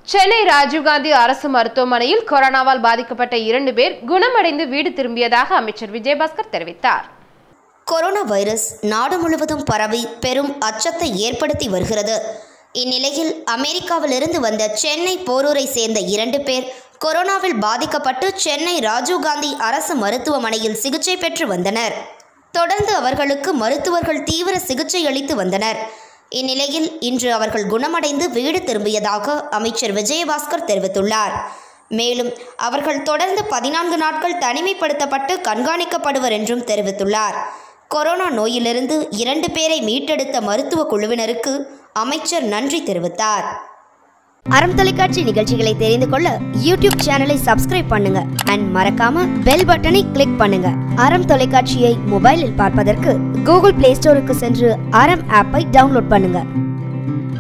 சென்னை ராஜீவ்காந்தி அரசு மருத்துவமனையில் கொரோனாவால் பாதிக்கப்பட்ட இரண்டு பேர் குணமடைந்து வீடு திரும்பியதாக அமைச்சர் விஜயபாஸ்கர் தெரிவித்தார் கொரோனா வைரஸ் நாடு முழுவதும் பரவி பெரும் அச்சத்தை ஏற்படுத்தி வருகிறது இந்நிலையில் அமெரிக்காவிலிருந்து வந்த சென்னை போரூரை சேர்ந்த இரண்டு பேர் கொரோனாவில் பாதிக்கப்பட்டு சென்னை ராஜீவ்காந்தி அரசு மருத்துவமனையில் சிகிச்சை பெற்று வந்தனர் தொடர்ந்து அவர்களுக்கு மருத்துவர்கள் தீவிர சிகிச்சை அளித்து வந்தனர் இந்நிலையில் இன்று அவர்கள் குணமடைந்து வீடு திரும்பியதாக அமைச்சர் விஜயபாஸ்கர் தெரிவித்துள்ளார் மேலும் அவர்கள் தொடர்ந்து பதினான்கு நாட்கள் தனிமைப்படுத்தப்பட்டு கண்காணிக்கப்படுவர் என்றும் தெரிவித்துள்ளார் கொரோனா நோயிலிருந்து இரண்டு பேரை மீட்டெடுத்த மருத்துவ குழுவினருக்கு அமைச்சர் நன்றி தெரிவித்தார் அறம் தொலைக்காட்சி நிகழ்ச்சிகளை தெரிந்து கொள்ள யூடியூப் சேனலை சப்ஸ்கிரைப் பண்ணுங்க அண்ட் மறக்காம பெல் பட்டனை கிளிக் பண்ணுங்க அறம் தொலைக்காட்சியை மொபைலில் பார்ப்பதற்கு கூகுள் பிளே ஸ்டோருக்கு சென்று அறம் ஆப்பை டவுன்லோட் பண்ணுங்க